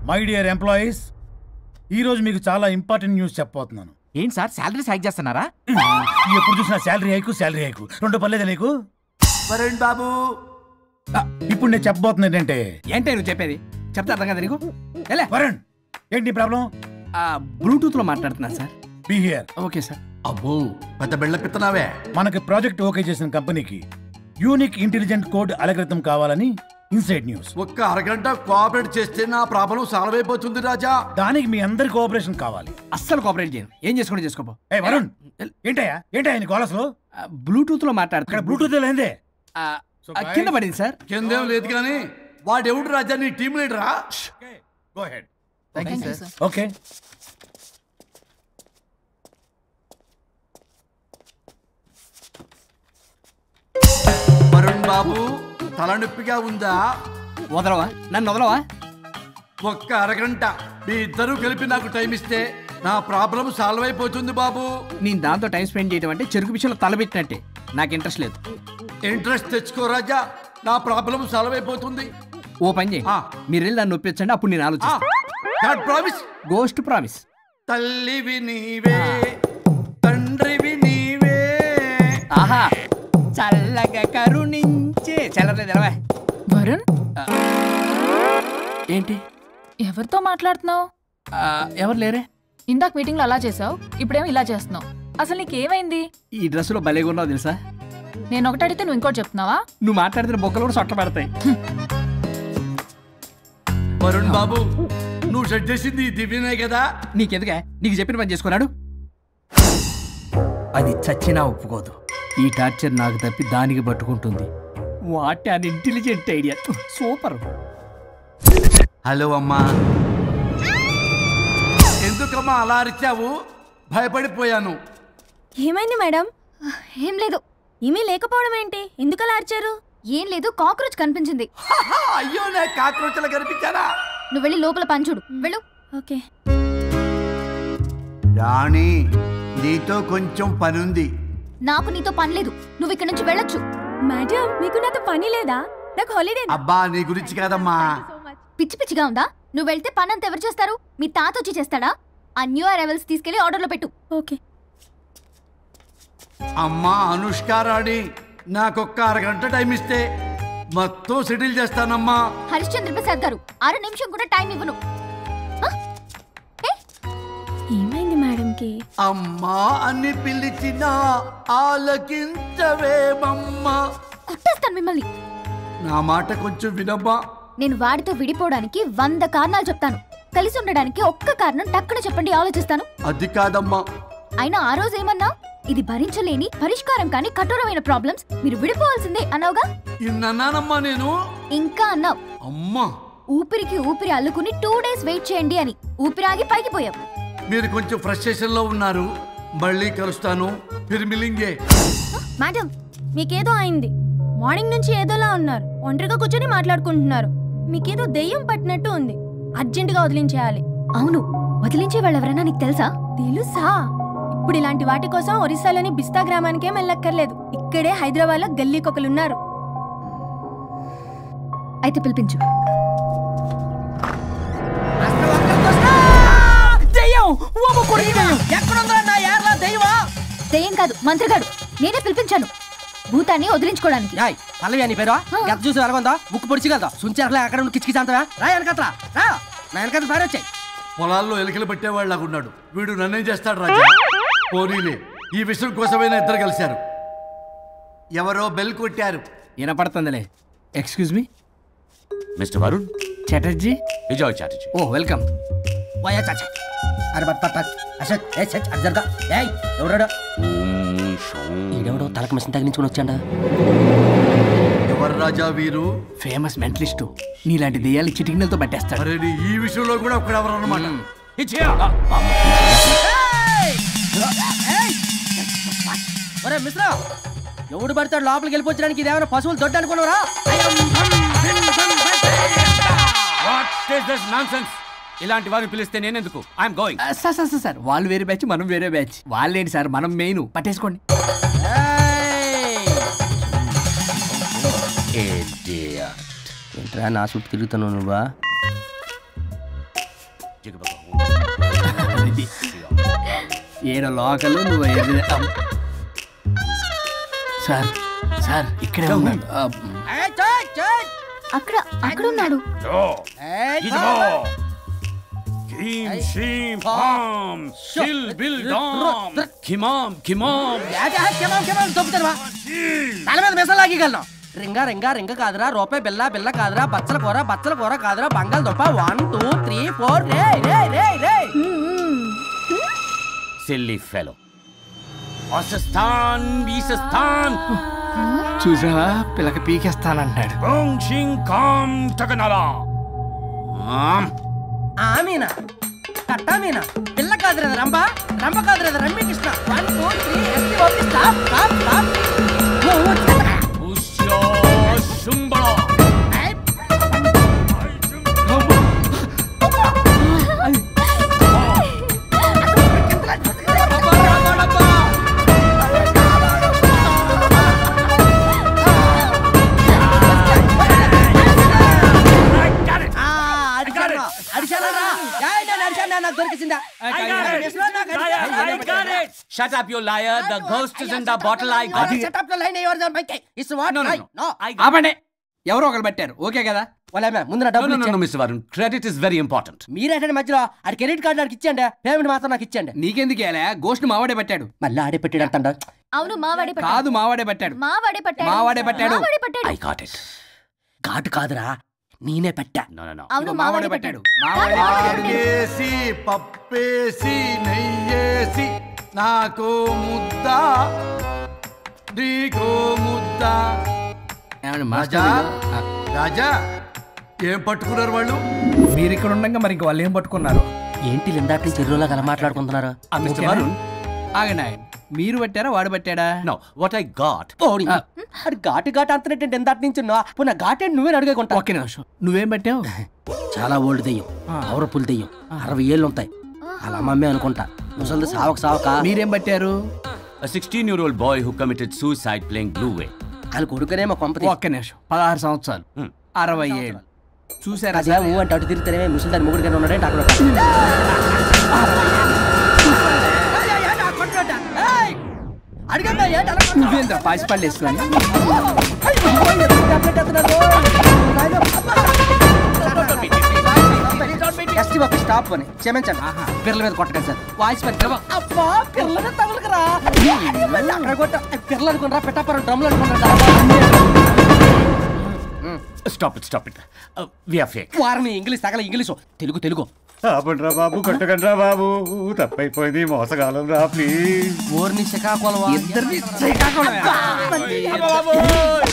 My dear employees ఈరోజు మీకు చాలా ఇంపార్టెంట్ న్యూస్ చెప్పబోతున్నాను ఏంటి సార్ శాలరీస్ హైక్ చేస్తున్నారా ఎప్పుడు చూసినా శాలరీ హైకు శాలరీ హైకు రెండు పర్లేదా నీకు వరుణ్ బాబు ఆ, ఇప్పుడు నేను చెప్పబోతున్నా ఏంటంటే ఏంటే నువ్వు చెప్పేది చెప్తా అర్థం కదా నీకు ఎలా వరుణ్ ఏంటి ప్రాబ్లం బ్లూటూత్ లో మాట్లాడుతున్నా sir be here okay sir అబ్బో పెద్ద బిళ్ళ పిత్తనావే మనకి ప్రాజెక్ట్ ఓకే చేసిన కంపెనీకి యూనిక్ ఇంటెలిజెంట్ కోడ్ అలకృతం కావాలని ఇన్సైడ్ న్యూస్ ఒక్క అరగంట కోఆపరేట్ చేస్తే నా ప్రాబ్లం సాల్వ్ అయిపోతుంది రాజా దానికి మీ అందరి కోఆపరేషన్ కావాలి అస్సలు కోఆపరేట్ చేయను ఏం చేసుకోండి చేసుకోపో ఏ వరుణ్ ఏంటయ్యా ఏంటయ్యా నీ కాలస్ లో బ్లూటూత్ లో ఇక్కడ మాట్లాడుతున్నా బ్లూటూత్ లేదే ఆ, ఆ, కింద పడింది సార్ కిందేం లేదు కానీ వాడెవడు రాజా నీ టీం లీడరా go ahead thank you sir okay Varun బాబు తలనొప్పిగా ఉందా వదలవా నన్ను వదలవా ఒక్క అరగంట మీ ఇద్దరూ కలిపి నాకు టైం ఇస్తే నా ప్రాబ్లం సాల్వ్ అయిపోతుంది బాబు నేను దాంతో టైం స్పెండ్ చేయడం అంటే చెరుకు విషయంలో తలబెట్టినట్టే నాకు ఇంట్రెస్ట్ లేదు ఇంట్రెస్ట్ తెచ్చుకో రాజా నా ప్రాబ్లం సాల్వ్ అయిపోతుంది ఓ పని చేయండి ఆ. మీరు వెళ్ళి నన్ను ఒప్పించండి అప్పుడు నేను ఆలోచిస్తాను ప్రామిస్ గోస్ట్ ప్రామిస్ తల్లివి నీవే తండ్రివి నీవే ఆహా చల్లగా కరుణించే చల్లలేదు ఎలవా వరుణ్ ఏంటి ఎవరితో మాట్లాడుతున్నావు ఆ, ఎవరు లేరే ఇందాక మీటింగ్లో అలా చేసావు ఇప్పుడేమో ఇలా చేస్తున్నావు అసలు నీకేమైంది ఈ డ్రెస్సులో భలేగా ఉన్నావు తెలుసా నేను ఒకటి అడిగితే నువ్వు ఇంకోటి చెప్తున్నావా నువ్వు మాట్లాడితే బొక్కలు కూడా సొట్ట పడతాయి వరుణ్ బాబు నువ్వు సెట్ చేసింది ఈ దివ్యనే కదా నీకెందుకే నీకు చెప్పిన పని చేసుకున్నాడు అది చచ్చినా ఒప్పుకోదు ఈ టార్చర్ నాకు తప్పి దానికి పట్టుకుంటుంది what an intelligent idea super hello అమ్మా ఎందుకమ్మా అలా అరిచావు భయపడిపోయాను ఏమైంది మేడం ఏం లేదు ఈమె లేకపోవడం ఏంటి ఎందుకు అలా అరిచారు ఏం లేదు కాక్రోచ్ కనిపించింది హహ, అయ్యో నా కాక్రోచ్లు కనిపించారా నువ్వు వెళ్ళి లోపల పంచుడు వెళ్ళు ఓకే రాణి నీతో కొంచెం పనుంది నాకు నీతో పని లేదు నువ్వు ఇక్కడ నుంచి వెళ్ళొచ్చు మేడం మీకు నాతో పని లేదా నాకు హాలిడే అబ్బా నీ గురించి కాదమ్మా పిచ్చి పిచ్చిగా ఉందా నువ్వు వెళ్తే పని అంతా ఎవరు చేస్తారు మీ తాత వచ్చి చేస్తాడా ఆ న్యూ అరైవల్స్ తీసుకెళ్లి ఆర్డర్లో పెట్టు ఓకే అమ్మా అనుష్క రాణి నాకొక్క అరగంట టైం ఇస్తే మొత్తం సెటిల్ చేస్తానమ్మా హరిశ్చంద్ర ప్రసాద్ గారు అర నిమిషం కూడా టైం ఇవ్వను ఆ? ఏ? ఏమైంది మేడంకి అమ్మా అని పిలిచినా ఆలకించవేమమ్మా కొట్టేస్తాను మిమ్మల్ని నా మాట కొంచెం వినమ్మా నేను వాడితో విడిపోవడానికి వంద కారణాలు చెప్తాను కలిసి ఉండడానికి ఒక్క కారణం టక్కున చెప్పండి ఆలోచిస్తాను అది కాదమ్మా అయినా ఆ రోజు ఏమన్నా ఇది భరించలేని పరిష్కారం కాని కఠోరమైన ప్రాబ్లమ్స్ మీరు విడిపోవాల్సిందే అన్నావుగా ఇన్నానమ్మా నేను ఇంకా అన్నావు అమ్మా ఊపిరికి ఊపిరి అల్లుకుని టూ డేస్ వెయిట్ చేయండి అని ఊపిరాగి పైకి పోయావు మీరు కొంచెం ఫ్రస్ట్రేషన్ లో ఉన్నారు మళ్ళీ కలుస్తాను ఫిర్మిలింగే మేడం మీకేదో అయింది మార్నింగ్ నుంచి ఏదోలా ఉన్నారు ఒంటరిగా కూర్చొని మాట్లాడుకుంటున్నారు మీకేదో దెయ్యం పట్టినట్టు ఉంది అర్జెంటుగా వదిలించేయాలి అవును వదిలించే వాళ్ళెవరైనా నీకు తెలుసా తెలుసా ఇప్పుడు ఇలాంటి వాటి కోసం ఒరిస్సాలోని బిస్తా గ్రామానికేం వెళ్ళక్కర్లేదు ఇక్కడే హైదరాబాద్ లో గల్లీకొకలున్నారు అయితే పిలిపించు దెయ్యం ఓమ కొడుకు దెయ్యం ఎక్కడుందా నా యార్లా దెయ్యమా దెయ్యం కాదు మంత్రిగాడు నేనే పిలిపించాను భూతాన్ని వదిలించుకోవడానికి యాయ్ పల్లవి అని పేరు ఆ. ఎంత చూసి వెలగొందా ముక్కు పొడిచిగలదా సుంచర్లే అక్కడ నుండి కిచకిచ అంతవా రా వెనకత్రా రా నా వెనకత్ర సారి వచ్చాయి పొలాల్లో ఎలికలు పట్టేవాళ్ళగా ఉన్నాడు వీడు నన్నేం చేస్తాడు రాజా పోనీలే ఈ విషయం కోసమైనా ఇద్దరు కలిశారు ఎవరో బెల్ కొట్టారు వినపడుతుందిలే excuse me mister Varun Chatterjee Vijay Chatterjee oh welcome వాయా చాచా అరే బట్ పట్ పట్ అసత్ ఏ సచ్ అర్జర్గా ఏయ్ ఎవరాడు ఈడెవడో తలకు మిషన్ తగిలించుకుని వచ్చాడా ఎవరు రాజా వీరు ఫేమస్ మెంటలిస్ట్ నీలాంటి దెయ్యాలు చిటికినలతో పట్టేస్తాడు అరే నీ ఈ విషయంలో కూడా ఒకడెవరు అన్నమాట ఒరే మిశ్రా ఎవడు పడతాడు లోపలికి వెళ్ళిపోవడానికి ఇదేమైనా పశువులు దొడ్డు అనుకున్నారా ఇలాంటి వారిని పిలిస్తే నేనెందుకు ఐఎమ్ గోయింగ్ ఆ, సార్ సార్ సార్, సార్ వాళ్ళు వేరే బ్యాచ్ మనం వేరే బ్యాచ్ వాళ్ళేంటి సార్ మనం మెయిన్ పట్టేసుకోండి ఏంట్రా నా చుట్టూ తిరుగుతున్నావు నువ్వా ఏడ లోకలు నువ్వు ఏడు సార్ సార్ ఇక్కడే ఉన్నాడు ఆ, అక్కడ అక్కడ ఉన్నాడు Kim, shim, pam, shil, bil, dam, kimam, kimam. తల మీద మిసలు లాగిగలను రింగా రింగా రింగ కాదురా రూపాయి బిల్ల బిల్ల కాదురా బచ్చల కూర బచ్చల కూర కాదురా బంగాళదుంప వన్ టూ త్రీ ఫోర్ రే రే రే రే Silly fellow. Asistan, Bisistan, చూసావా పిల్లకి పీకేస్తానంటాడు Bong, shing, kam, takanala. Um, ఆమీనా కట్టా మీనా పిల్ల కాదురా రంభ రంభ కాదురా Ramya Krishna one two three ST OP stop stop stop Usya, shumbala. నాకు దొరికిందా Shut up, you liar. The ghost is in the bottle. I got it. Setup లో line ఎవరు bike it's what No, no, no no. No I got ఆపండి ఎవరో ఒకరు పెట్టారు okay కదా వాళ్ళ ముందు నా No, డబ్బులు no, no, no, ఇచ్చేయండి Mr. Varun. Credit is very important. మీరేంటంటే మధ్యలో ఆడి క్రెడిట్ కార్డు నాకు ఇచ్చేయండి పేమెంట్ మాత్రం నాకు ఇచ్చేయండి నీకెందుకు ఇలా గోష్ట్ మావాడే పెట్టాడు మళ్ళీ ఆడే పెట్టాడు అంటాడు అవును మావాడే పట్టాడు కాదు మావాడే పెట్టాడు మావాడే పట్టాడు మావాడే పట్టాడు. మావాడే పట్టాడు I got it. ఘాటు కాదురా నేనే పెట్టా No, no, no. అవును ఇదిగో మావాడే మావాడే పట్టాడు పెట్టాడు మావాడే పెట్టాడు ఆకేసి పప్పేసి నెయ్యేసి నాకు ముద్ద నీకు ముద్ద ఏమండి, రాజా మాస్టర్ ఆ, రాజా ఏం పట్టుకున్నారు వాళ్ళు మీరు ఇక్కడ ఉండగా మరి ఇంక వాళ్ళు ఏం పట్టుకున్నారు ఏంటి ఇందాక నుంచి చెరువులో కల మాట్లాడుకుంటున్నారు Uh, Mr. ఓకేనా? Varun. ఆగండి ఆగండి. మీరు పెట్టారా వాడు పెట్టాడా No, what I got. పోనీ అది ఘాటు ఘాటు అంతనేంటి ఎందాటి నుంచి ఉన్నావు పోనీ ఘాటు ఏంటి నువ్వే అడుగుకుంటా ఒక్క నిమిషం నువ్వేం పెట్టావు చాలా ఓల్డ్ దెయ్యం పవర్ఫుల్ దెయ్యం అరవై ఏళ్ళు ఉంటాయి అలా మమ్మీ అనుకుంటా ముసలిది సావక సావక మీరేం పట్టారు A 16 year old boy who committed suicide playing Blue Way. వాళ్ళ కొడుకునేమో కొంపతి ఒక్క నిమిషం పదహారు సంవత్సరాలు Hmm. అరవై ఏళ్ళు చూసారా అదే ఊ అంటే అటు తిరిగితేనే ముసలి దాని ముగ్గురు ఉన్నాడంటే అక్కడ నువ్వేంద్ర పాసిపళ్ళు వేసుకొని ఎస్టీ బాబు స్టాప్ అని క్షమించండి పిల్లల మీద కొట్టకండి సార్ వాయిస్ పెట్టి అబ్బా పిల్లల మీద తగులుకురా అక్కడ కొట్ట పిల్లలు అనుకున్నారా పెట్టాపరం డ్రమ్లు అనుకున్నారా Stop it, stop it. Uh, we are fake. వారిని ఇంగ్లీష్ తగల ఇంగ్లీషు తెలుగు తెలుగు ఆపండ్రా బాబు కొట్టకండ్రా బాబు తప్పైపోయింది మోసగాలం రా ప్లీజ్ ఊరిని శ్రీకాకుళం ఇద్దరిని శ్రీకాకుళమే.